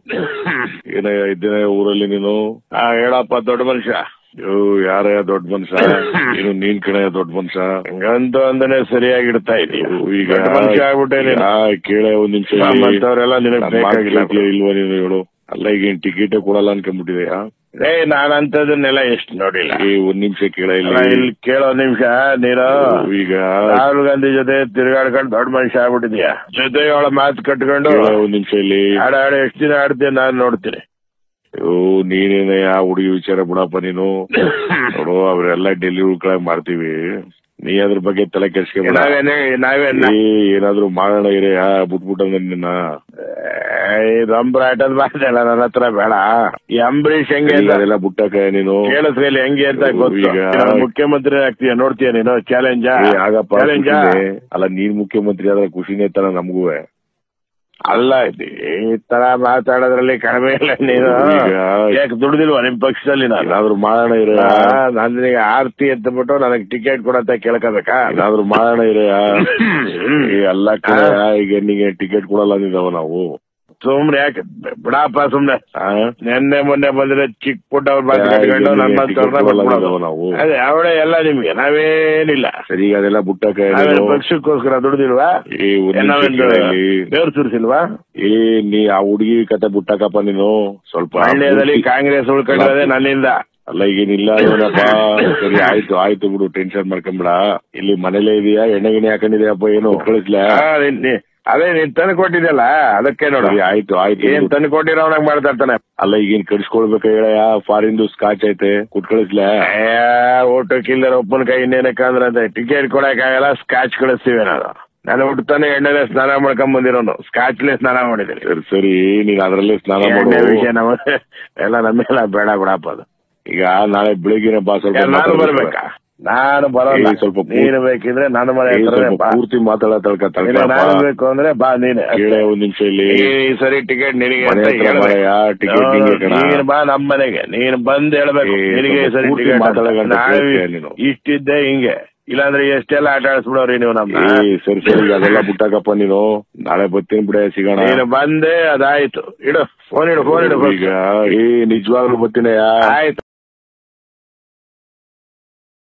ಏನ ಇದ್ದೇನೆ ಊರಲ್ಲಿ ನೀನು ಆ, ಹೇಳಪ್ಪ ದೊಡ್ಡ ಮನುಷ್ಯ ಅಯ್ಯೋ ಯಾರೇ ದೊಡ್ಡ ಮನುಷ್ಯ ನೀನು ನೀನ್ ಕಣೆ ದೊಡ್ಡ ಮನುಷ್ಯ ಹಂಗಂತ ಅಂದನೆ ಸರಿಯಾಗಿಡ್ತಾ ಇದೀಯ ಈಗ ದೊಡ್ಡ ಮನುಷ್ಯ ಆಗ್ಬಿಟ್ಟೆ ನೀನು ಆ, ಕೇಳೆ ಒಂದ್ ನಿಮಿಷ ಆ, ಮತ್ತವ್ರೆಲ್ಲ ನಿನಗ್ ಬೇಕಾಗಿಲ್ಲ ಬಿಡು. ಇಲ್ವಾ ನೀನು ಹೇಳು ಅಲ್ಲ ಈಗ ಏನ್ ಟಿಕೆಟ್ ಕೊಡಲ್ಲ ಅನ್ಕೊಂಡ್ಬಿಟ್ಟಿದೆಯಾ ಏ ನಾನ್ ಅಂತದನ್ನೆಲ್ಲ ಎಷ್ಟು ನೋಡಿಲ್ಲ ಏ ಒಂದ್ ನಿಮಿಷ ಕೇಳ ಅಲ್ಲ, ಇಲ್ಲಿ ಇಲ್ಲಿ ಕೇಳೋ ನಿಮಿಷ ನೀನು ಈಗ ರಾಹುಲ್ ಗಾಂಧಿ ಜೊತೆ ತಿರುಗಾಡ್ಕೊಂಡು ದೊಡ್ಡ ಮನುಷ್ಯ ಆಗ್ಬಿಟ್ಟಿದ್ಯಾ ಜೊತೆ ಅವಳ ಮಾತು ಕಟ್ಕೊಂಡು ಕೇಳ ಒಂದ್ ನಿಮಿಷ ಇಲ್ಲಿ ಆಡ ಆಡ ಎಷ್ಟು ದಿನ ಆಡ್ತೀಯ ನಾನ್ ನೋಡ್ತೀನಿ ಅಯ್ಯೋ ನೀನೇನ ಆ ಹುಡುಗಿ ವಿಚಾರ ಬಿಡಪ್ಪ ನೀನು ನೋಡು ಅವ್ರೆಲ್ಲ ಡೆಲ್ಲಿ ಉಳ್ಕೊಳಕ್ ಮಾಡ್ತೀವಿ ನೀ ಅದ್ರ ಬಗ್ಗೆ ತಲೆ ಕೆಡ್ಸ್ಕೊಬೇಡ ನಾವೇನೆ ನಾವೇನ ಏ, ಏನಾದ್ರು ಮಾಡೋಣ ಇರೇ ಆ ಬಿಟ್ಬಿಟ್ಟ ನಿನ್ನ ರಂಬ್ರಾಟದ್ ಮಾತಲ್ಲ ನನ್ನ ಹತ್ರ ಬೇಡ ಈ ಅಂಬರೀಷ್ ಹೆಂಗೆ ಈಗ ಅಂತ ಅದೆಲ್ಲ ಬಿಟ್ಟಕ ನೀನು ಕೇಳಿಸ್ಕಲಿ ಹೆಂಗೆ ಅಂತ ಗೊತ್ತು ಈಗ- ನಾನು ಮುಖ್ಯಮಂತ್ರಿ ಆಗ್ತೀಯ ನೋಡ್ತೀಯ ನೀನು ಚಾಲೆಂಜ್ ಏ, ಆಗಪ್ಪ ಚಾಲೆಂಜ್ ಖುಷಿನೇ. ಅಲ್ಲ ನೀನ್ ಮುಖ್ಯಮಂತ್ರಿ ಆದ್ರೆ ಖುಷಿನೇ ತರ ನಮಗೂ ಅಲ್ಲ ಇದು ಈ ತರ ಮಾತಾಡೋದ್ರಲ್ಲಿ ಕಡಿಮೆ ಇಲ್ಲ ನೀನು ಈಗ ಯಾಕೆ ದುಡ್ದಿಲ್ವಾ ನಿಮ್ ಪಕ್ಷದಲ್ಲಿ ನಾನು ಏನಾದ್ರು ಮಾಡೋಣ ಇರ ನಾನು ನಿನಗೆ ಆರ್ತಿ ಅಂತ ಬಿಟ್ಟು ನನಗೆ ಟಿಕೆಟ್ ಕೊಡಂತ ಕೇಳ್ಕೋಬೇಕಾ ಏನಾದ್ರು ಮಾಡೋಣ ಇರ ಎಲ್ಲ ಕಡೆ ಈಗ ನಿಂಗೆ ಟಿಕೆಟ್ ಕೊಡಲ್ಲ ಅಂದಿದ್ದಾವ ನಾವು ಸುಮ್ನೆ ಯಾಕೆ ಬಿಡಪ್ಪ ಸುಮ್ನೆ ಆ? ನೆನ್ನೆ ಮೊನ್ನೆ ಬಂದ್ರೆ ಚಿಕ್ಕ ಪುಟ್ಟ ಅವ್ರ ಮಾತು ಯಾ, ಕಟ್ಕೊಂಡು ಈಗ ನನ್ನ ನಿಮ್ಗೆ ಮಾತು ticket ಕೊಡಲ್ಲ ಅಂದಿದ್ದಾವ ನಾವು ಅದೇ ಅವಳೇ ಎಲ್ಲ ನಿಮ್ಗೆ ನಾವೇನಿಲ್ಲ ಸರಿ ಈಗ ಅದೆಲ್ಲ ಬಿಟ್ಟಕ ನಾವೇನು ಪಕ್ಷಕ್ಕೋಸ್ಕರ ದುಡ್ದಿಲ್ವಾ ಏ ಒಂದ್ ನಿಮಿಷ ನಾವೇನು ಕೇಳು ಇಲ್ಲಿ. ದೇವ್ರು ಸುರಿಸಿಲ್ವಾ ಏ ನೀ ಆ ಹುಡುಗಿ ಕತೆ ಬಿಟ್ಟಕಪ್ಪ ನೀನು ಸ್ವಲ್ಪ ಮಂಡ್ಯದಲ್ಲಿ ಕಾಂಗ್ರೆಸ್ ಉಳ್ಕೊಂಡಿರೋದೇ ನನ್ನಿಂದ ಅಲ್ಲ ಈಗೇನಿಲ್ಲ ಏನಪ್ಪ ಸರಿ ಆಯ್ತು ಆಯ್ತು ಬಿಡು ಟೆನ್ಷನ್ ಮಾಡ್ಕೊಂಬಿಡ ಇಲ್ಲಿ ಮನೇಲೇ ಇದೆಯಾ ಎಣ್ಣೆ ಗಿಣ್ಣೆ ಹಾಕೊಂಡಿದ್ಯಪ್ಪ ಏನು ಕಳಿಸ್ಲಾ ಆ, ನೀನ್- ನೀ- ಅದೇ ನೀನ್ ತಂದು ಕೊಟ್ಟಿದ್ಯಲ್ಲ ಅದಕ್ಕೆ ನೋಡು ಸರಿ ಆಯ್ತು ಆಯ್ತು ಏನ್ ಬಿಡು. ತಂದು ಕೊಟ್ಟಿರೋನಾಗ ಮಾಡ್ತಾ ಇರ್ತಾನೆ ಅಲ್ಲ ಈಗೇನ್ ಕಡಿಸ್ಕೊಳ್ಬೇಕ ಹೇಳಯ್ಯ ಫಾರಿನ್ದು ಸ್ಕಾಚ್ ಐತೆ ಕುಟ್ ಕಳಿಸ್ಲಾ ಊಟಕ್ಕೆ ಇಲ್ಲರ ಉಪ್ಪಿನಕಾಯಿ ಇನ್ನೇನಕ್ಕ ಅಂದ್ರೆ ಅದೇ ಟಿಕೆಟ್ ಕೊಡಕ್ಕಾಗಲ್ಲ ಸ್ಕಾಚ್ ಕಳಿಸ್ತೀವಿ ನಾನು ನಾನು ಹುಟ್ಟತಾನೆ ಎಣ್ಣೆಲೆ ಸ್ನಾನ ಮಾಡ್ಕೊಂಡ್ ಬಂದಿರೋನು ಸ್ಕಾಚ್ಲೆ ಸ್ನಾನ ಮಾಡಿದ್ದೀನಿ ಸರಿ ಸರಿ ನೀನ್ ಅದ್ರಲ್ಲೇ ಸ್ನಾನ ಎಣ್ಣೆ ಮಾಡು ವಿಷಯ ನಮ್ಮ ಎಲ್ಲ ನಮ್ಮೆಲ್ಲ ಬೇಡ ಬಿಡಪ್ಪ ಅದು ಈಗ ನಾಳೆ ಬೆಳಿಗ್ಗೆ ಬಾ ಸ್ವಲ್ಪ ನಾನು ಮಾತಾಡ್ಬೇಕು. ಬರ್ಬೇಕಾ ನಾನು ಬರೋಲ್ಲ ಏ, ಸ್ವಲ್ಪ ಪೂ- ನೀನು ಬೇಕಿದ್ರೆ ನಾನು ಮನೆ ಏ, ಹತ್ರನೇ ಸ್ವಲ್ಪ ಬಾ ಪೂರ್ತಿ ಮಾತಾಡ ತಳ್ಕ ಇಲ್ಲ, ತಳ್ಕ ನಾನು ಬೇಕು ಅಂದ್ರೆ ಬಾ ನೀನೆ ಕೇಳೆ ಒಂದ್ ನಿಮಿಷ ಇಲ್ಲಿ ಈ ಸರಿ ಟಿಕೆಟ್ ನಿನಗೆ ಮನೆ ಅಂತ ಹತ್ರ ಹೇಳ್ಬೇಕು. ಬಾರಯ್ಯ, ಟಿಕೆಟ್ ನಿಂಗೆ ಕಣ. ನೀನು ಬಾ ನಮ್ಮ ಮನೆಗೆ ನೀನು ಬಂದ್ ಹೇಳ್ಬೇಕು ಏ, ನಿನಗೆ ಈ ಸರಿ ಪೂರ್ತಿ ಟಿಕೆಟ್ ಮಾತಾಡೋ ಗಂಟ ನಾವು ಕೇಳ್ತೀಯ ನೀನು. ಇಷ್ಟಿದ್ದೆ ಹಿಂಗೆ ಇಲ್ಲಾಂದ್ರೆ ಎಷ್ಟೆಲ್ಲ ಆಟ ಆಡಿಸ್ಬಿಡೋರಿ ನೀವು ನಮ್ಮ ಏ ಸರಿ ಸರಿ ಈಗ ಅದೆಲ್ಲ ಬಿಟ್ಟಾಕಪ್ಪ ನೀನು ನಾಳೆ ಬರ್ತೀನಿ ಬಿಡೆ ಸಿಗೋಣ ನೀನು ಬಂದೆ ಅದಾಯ್ತು ಇಡು ಫೋನ್ ಇಡು ಫೋನ್ ಇಡು ಈಗ ಏ ನಿಜವಾಗ್ಲೂ ಬರ್ತೀನಯ್ಯ ಆಯ್ತು